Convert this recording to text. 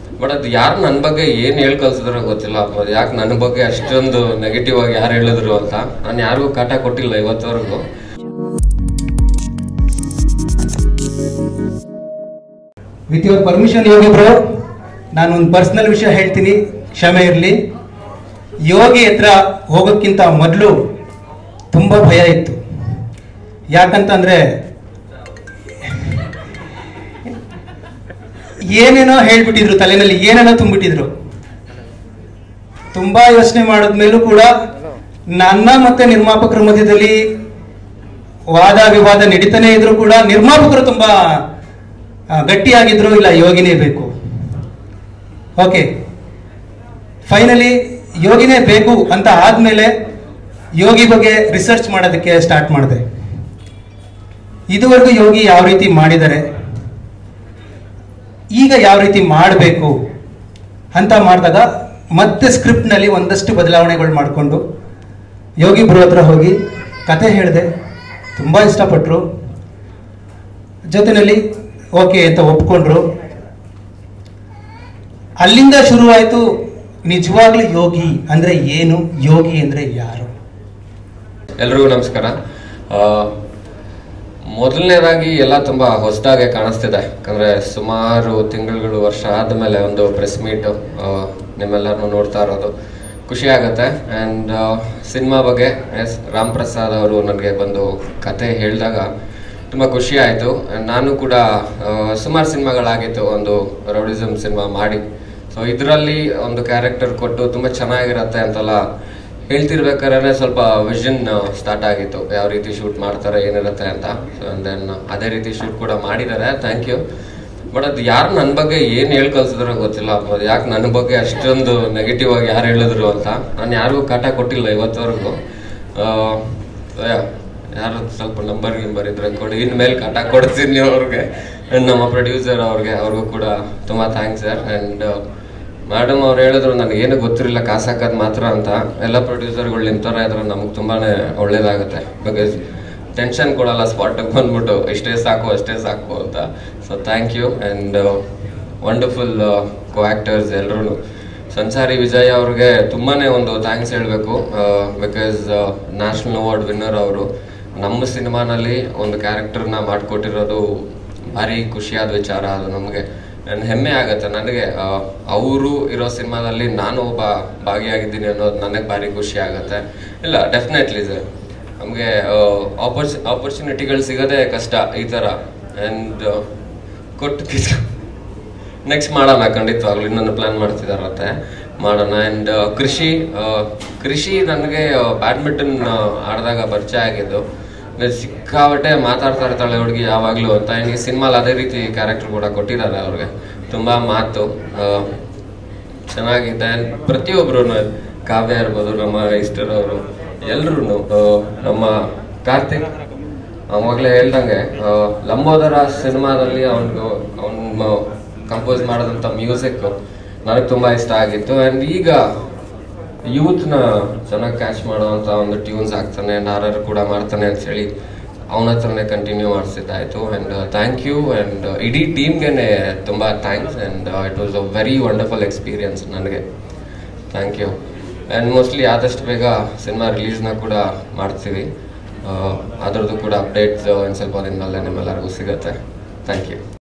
but ಅದು ಯಾರು ನನ್ನ ಬಗ್ಗೆ ಏನು ಹೇಳಿ ಕಳ್ಸಿದ್ರೋ ಗೊತ್ತಿಲ್ಲ ಅದು ಯಾಕೆ ನನ್ನ ಬಗ್ಗೆ ಅಷ್ಟೊಂದು ನೆಗೆಟಿವ್ ಆಗಿ ಯಾರು ಹೇಳಿದ್ರು ಅಂತ ನಾನು ಯಾರಿಗೂ ಕಾಟ ಕೊಟ್ಟಿಲ್ಲ ಇವತ್ತವರೆಗೂ with your permission Yogi bro ನಾನು ಒಂದು ಪರ್ಸನಲ್ ವಿಷಯ ಹೇಳ್ತೀನಿ ಕ್ಷಮೆ ಇರಲಿ ಯೋಗಿ ಹತ್ರ ಹೋಗೋಕ್ಕಿಂತ ಮೊದಲು ತುಂಬ ಭಯ ಇತ್ತು ಯಾಕಂತಂದ್ರೆ ಏನೇನೋ ಹೇಳ್ಬಿಟ್ಟಿದ್ರು ತಲೆನಲ್ಲಿ ಏನೇನೋ ತುಂಬಿಟ್ಟಿದ್ರು ತುಂಬಾ ಯೋಚನೆ ಮಾಡಿದ್ಮೇಲೂ ಕೂಡ ನನ್ನ ಮತ್ತೆ ನಿರ್ಮಾಪಕರ ಮಧ್ಯದಲ್ಲಿ ವಾದ ವಿವಾದ ನಡೀತಾನೆ ಇದ್ರು ಕೂಡ ನಿರ್ಮಾಪಕರು ತುಂಬಾ ಆ, ಗಟ್ಟಿಯಾಗಿದ್ರು ಇಲ್ಲ ಯೋಗಿನೇ ಬೇಕು ಓಕೆ ಫೈನಲಿ ಯೋಗಿನೇ ಬೇಕು ಅಂತ ಆದ್ಮೇಲೆ ಯೋಗಿ ಬಗ್ಗೆ ರಿಸರ್ಚ್ ಮಾಡೋದಕ್ಕೆ ಸ್ಟಾರ್ಟ್ ಮಾಡಿದೆ ಇದುವರೆಗೂ ಯೋಗಿ ಯಾವ ರೀತಿ ಮಾಡಿದ್ದಾರೆ ಈಗ ಯಾವ ರೀತಿ ಮಾಡಬೇಕು ಅಂತ ಮಾಡಿದಾಗ ಮತ್ತೆ ಸ್ಕ್ರಿಪ್ಟ್ನಲ್ಲಿ ಒಂದಷ್ಟು ಬದಲಾವಣೆಗಳು ಮಾಡಿಕೊಂಡು ಯೋಗಿ ಬ್ರೋ ಹತ್ರ ಹೋಗಿ ಕತೆ ಹೇಳಿದೆ ತುಂಬ ಇಷ್ಟಪಟ್ಟರು ಜೊತೆಯಲ್ಲಿ ಓಕೆ ಅಂತ ಒಪ್ಕೊಂಡ್ರು ಅಲ್ಲಿಂದ ಶುರುವಾಯಿತು ನಿಜವಾಗ್ಲೂ ಯೋಗಿ ಅಂದ್ರೆ ಏನು ಯೋಗಿ ಅಂದ್ರೆ ಯಾರು ಎಲ್ರಿಗೂ ನಮಸ್ಕಾರ ಆ, ಮೊದಲನೇದಾಗಿ ಎಲ್ಲ ತುಂಬ ಹೊಸದಾಗೆ ಕಾಣಿಸ್ತಿದೆ ಯಾಕಂದರೆ ಸುಮಾರು ತಿಂಗಳುಗಳು ವರ್ಷ ಆದಮೇಲೆ ಒಂದು ಪ್ರೆಸ್ ಮೀಟು ನಿಮ್ಮೆಲ್ಲರನ್ನು ನೋಡ್ತಾ ಇರೋದು ಖುಷಿ ಆಗುತ್ತೆ ಆ್ಯಂಡ್ ಸಿನಿಮಾ ಬಗ್ಗೆ ಎಸ್ ರಾಮ್ ಪ್ರಸಾದ್ ಅವರು ನನಗೆ ಬಂದು ಕತೆ ಹೇಳಿದಾಗ ತುಂಬ ಖುಷಿ ಆಯಿತು ನಾನು ಕೂಡ ಸುಮಾರು ಸಿನಿಮಾಗಳಾಗಿತ್ತು ಒಂದು ರೌಡಿಸಮ್ ಸಿನಿಮಾ ಮಾಡಿ ಸೊ ಇದರಲ್ಲಿ ಒಂದು ಕ್ಯಾರೆಕ್ಟರ್ ಕೊಟ್ಟು ತುಂಬ ಚೆನ್ನಾಗಿರತ್ತೆ ಅಂತೆಲ್ಲ ಹೇಳ್ತಿರ್ಬೇಕಾದ್ರೆ ಸ್ವಲ್ಪ ವಿಷನ್ ಸ್ಟಾರ್ಟ್ ಆಗಿತ್ತು ಯಾವ ರೀತಿ ಶೂಟ್ ಮಾಡ್ತಾರೆ ಏನಿರುತ್ತೆ ಅಂತ ಸೊ ದೆನ್ ಅದೇ ರೀತಿ ಶೂಟ್ ಕೂಡ ಮಾಡಿದ್ದಾರೆ ಥ್ಯಾಂಕ್ ಯು ಬಟ್ ಅದು ಯಾರು ನನ್ನ ಬಗ್ಗೆ ಏನು ಹೇಳಿ ಕಳ್ಸಿದ್ರೋ ಗೊತ್ತಿಲ್ಲ ಅದು ಯಾಕೆ ನನ್ನ ಬಗ್ಗೆ ಅಷ್ಟೊಂದು ನೆಗೆಟಿವ್ ಆಗಿ ಯಾರು ಹೇಳಿದ್ರು ಅಂತ ನಾನು ಯಾರಿಗೂ ಕಾಟ ಕೊಟ್ಟಿಲ್ಲ ಇವತ್ತವರೆಗೂ ಯಾರು ಸ್ವಲ್ಪ ನಂಬರ್ ಗಿಂಬರ್ ಇದ್ರೆ ಕೊಡಿ ಇನ್ಮೇಲೆ ಕಾಟ ಕೊಡ್ತೀನಿ ಅವ್ರಿಗೆ And ನಮ್ಮ ಪ್ರೊಡ್ಯೂಸರ್ ಅವ್ರಿಗೆ ಅವ್ರಿಗೂ ಕೂಡ ತುಂಬ ಥ್ಯಾಂಕ್ಸ್ ಸರ್ ಆ್ಯಂಡ್ ಮೇಡಮ್ ಅವ್ರು ಹೇಳಿದ್ರು ನನಗೆ ಏನು ಗೊತ್ತಿರಲಿಲ್ಲ ಕಾಸು ಹಾಕೋದು ಮಾತ್ರ ಅಂತ ಎಲ್ಲ ಪ್ರೊಡ್ಯೂಸರ್ಗಳು ನಿಮ್ಮ ಥರ ಇದ್ರೆ ನಮಗೆ ತುಂಬಾ ಒಳ್ಳೇದಾಗುತ್ತೆ ಬಿಕಾಸ್ ಟೆನ್ಷನ್ ಕೊಡಲ್ಲ ಸ್ಪಾಟಿಗೆ ಬಂದ್ಬಿಟ್ಟು ಇಷ್ಟೇ ಸಾಕು ಅಷ್ಟೇ ಸಾಕು ಅಂತ so thank you and wonderful co actors ಎಲ್ಲರೂ ಸಂಚಾರಿ ವಿಜಯ್ ಅವ್ರಿಗೆ ತುಂಬಾ ಒಂದು ಥ್ಯಾಂಕ್ಸ್ ಹೇಳಬೇಕು ಬಿಕಾಸ್ ನ್ಯಾಷನಲ್ ಅವಾರ್ಡ್ ವಿನ್ನರ್ ಅವರು ನಮ್ಮ ಸಿನಿಮಾನಲ್ಲಿ ಒಂದು ಕ್ಯಾರೆಕ್ಟರ್ನ ಮಾಡಿಕೊಟ್ಟಿರೋದು ಭಾರಿ ಖುಷಿಯಾದ ವಿಚಾರ ಅದು ನಮಗೆ ನನ್ನ ಹೆಮ್ಮೆ ಆಗುತ್ತೆ ನನಗೆ ಅವರು ಇರೋ ಸಿನಿಮಾದಲ್ಲಿ ನಾನು ಒಬ್ಬ ಭಾಗಿಯಾಗಿದ್ದೀನಿ ಅನ್ನೋದು ನನಗೆ ಭಾರಿ ಖುಷಿ ಆಗುತ್ತೆ ಇಲ್ಲ ಡೆಫಿನೆಟ್ಲಿ ಸರ್ ನಮಗೆ ಆಪರ್ಚು ಆಪರ್ಚುನಿಟಿಗಳು ಸಿಗೋದೇ ಕಷ್ಟ ಈ ಥರ ಆ್ಯಂಡ್ ಕೊಟ್ಟು ಕಿಸ್ ನೆಕ್ಸ್ಟ್ ಮಾಡೋಣ ಖಂಡಿತವಾಗ್ಲೂ ಇನ್ನೊಂದು ಪ್ಲಾನ್ ಮಾಡ್ತಿದಾರತ್ತೆ ಮಾಡೋಣ ಆ್ಯಂಡ್ ಕೃಷಿ ಆ, ಕೃಷಿ ನನಗೆ ಬ್ಯಾಡ್ಮಿಂಟನ್ ಆಡಿದಾಗ ಪರಿಚಯ ಆಗಿದ್ದು ಆಮೇಲೆ ಸಿಕ್ಕಾಬಟ್ಟೆ ಮಾತಾಡ್ತಾ ಇರ್ತಾಳೆ ಹುಡುಗಿ ಯಾವಾಗಲೂ ಅಂತ ಈ ಸಿನಿಮಾಲ್ ಅದೇ ರೀತಿ ಕ್ಯಾರೆಕ್ಟರ್ ಕೂಡ ಕೊಟ್ಟಿದ್ದಾರೆ ಅವ್ರಿಗೆ ತುಂಬ ಮಾತು ಆ, ಚೆನ್ನಾಗಿದೆ And ಪ್ರತಿಯೊಬ್ರು ಕಾವ್ಯ ಇರ್ಬೋದು ನಮ್ಮ ಇಷ್ಟರವರು ಎಲ್ಲರೂ ನಮ್ಮ ಕಾರ್ತಿಕ್ ಅವಾಗಲೇ ಹೇಳ್ದಂಗೆ ಆ, ಲಂಬೋದರ ಸಿನಿಮಾದಲ್ಲಿ ಅವನಿಗೆ ಅವನು ಕಂಪೋಸ್ ಮಾಡಿದಂಥ ಮ್ಯೂಸಿಕ್ ನನಗೆ ತುಂಬ ಇಷ್ಟ ಆಗಿತ್ತು ಆ್ಯಂಡ್ ಈಗ ಯೂತ್ನ ಚೆನ್ನಾಗಿ ಕ್ಯಾಚ್ ಮಾಡುವಂಥ ಒಂದು ಟ್ಯೂನ್ಸ್ ಆಗ್ತಾನೆ ನಾರರ್ ಕೂಡ ಮಾಡ್ತಾನೆ ಅಂತ ಹೇಳಿ ಅವನ ಹತ್ರನೇ ಕಂಟಿನ್ಯೂ ಮಾಡಿಸಿದ್ದಾಯಿತು ಆ್ಯಂಡ್ ಥ್ಯಾಂಕ್ ಯು ಆ್ಯಂಡ್ ಇಡೀ ಟೀಮ್ಗೆ ತುಂಬ thanks and it was a very wonderful experience ನನಗೆ ಥ್ಯಾಂಕ್ ಯು ಆ್ಯಂಡ್ ಮೋಸ್ಟ್ಲಿ ಆದಷ್ಟು ಬೇಗ ಸಿನಿಮಾ ರಿಲೀಸ್ನ ಕೂಡ ಮಾಡ್ತೀವಿ ಆ, ಅದರದ್ದು ಕೂಡ ಅಪ್ಡೇಟ್ಸ್ ಒಂದು ಸ್ವಲ್ಪ ದಿನದಲ್ಲೇ ನಿಮ್ಮೆಲ್ಲರಿಗೂ ಸಿಗುತ್ತೆ ಥ್ಯಾಂಕ್ ಯು